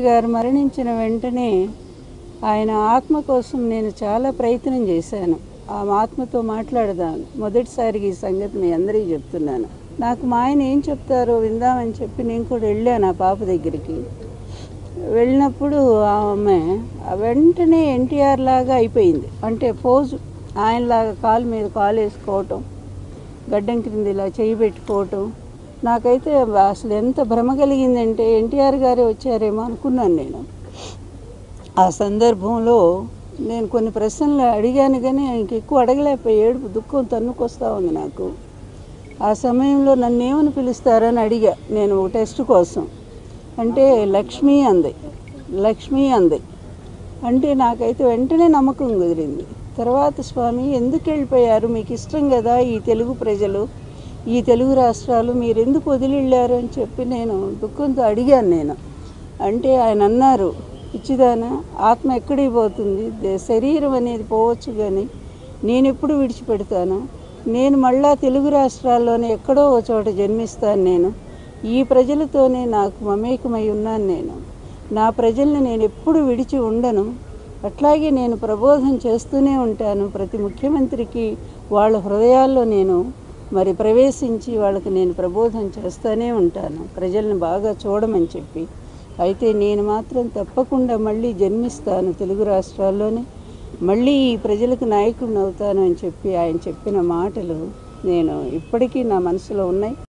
గారు మరణించిన వెంటనే ఆయన ఆత్మ కోసం నేను చాలా ప్రయత్నం చేశాను ఆ ఆత్మతో మాట్లాడదాను మొదటిసారికి ఈ సంగతి మీ అందరికీ చెప్తున్నాను నాకు మా ఆయన ఏం చెప్తారో విందామని చెప్పి నేను కూడా వెళ్ళాను ఆ పాప దగ్గరికి వెళ్ళినప్పుడు ఆమె వెంటనే ఎన్టీఆర్ లాగా అయిపోయింది అంటే పోజు ఆయనలాగా కాలు మీద కాలు వేసుకోవటం గడ్డం క్రింద ఇలా చేయి పెట్టుకోవటం నాకైతే అసలు ఎంత భ్రమ కలిగిందంటే ఎన్టీఆర్ గారే వచ్చారేమో అనుకున్నాను నేను ఆ సందర్భంలో నేను కొన్ని ప్రశ్నలు అడిగాను కానీ ఇంక ఎక్కువ అడగలేకపోయి ఏడుపు దుఃఖం తన్నుకొస్తా ఉంది నాకు ఆ సమయంలో నన్ను ఏమని పిలుస్తారని అడిగా నేను ఒక టెస్ట్ కోసం అంటే లక్ష్మి అంది లక్ష్మి అంది అంటే నాకైతే వెంటనే నమ్మకం కుదిరింది తర్వాత స్వామి ఎందుకు వెళ్ళిపోయారు మీకు ఇష్టం కదా ఈ తెలుగు ప్రజలు ఈ తెలుగు రాష్ట్రాలు మీరు ఎందుకు వదిలి వెళ్ళారు అని చెప్పి నేను దుఃఖంతో అడిగాను నేను అంటే ఆయన అన్నారు పిచ్చిదాన ఆత్మ ఎక్కడికి పోతుంది దే- శరీరం అనేది పోవచ్చు కానీ నేను ఎప్పుడు విడిచిపెడతాను నేను మళ్ళా తెలుగు రాష్ట్రాల్లోనే ఎక్కడో ఒక చోట జన్మిస్తాను నేను ఈ ప్రజలతోనే నాకు మమేకమై ఉన్నాను నేను నా ప్రజల్ని నేను ఎప్పుడు విడిచి ఉండను అట్లాగే నేను ప్రబోధం చేస్తూనే ఉంటాను ప్రతి ముఖ్యమంత్రికి వాళ్ళ హృదయాల్లో నేను మరి ప్రవేశించి వాళ్ళకి నేను ప్రబోధం చేస్తూనే ఉంటాను ప్రజల్ని బాగా చూడమని చెప్పి అయితే నేను మాత్రం తప్పకుండా మళ్ళీ జన్మిస్తాను తెలుగు రాష్ట్రాల్లోనే మళ్ళీ ఈ ప్రజలకు నాయకుడిని అవుతాను అని చెప్పి ఆయన చెప్పిన మాటలు నేను ఇప్పటికీ నా మనసులో ఉన్నాయి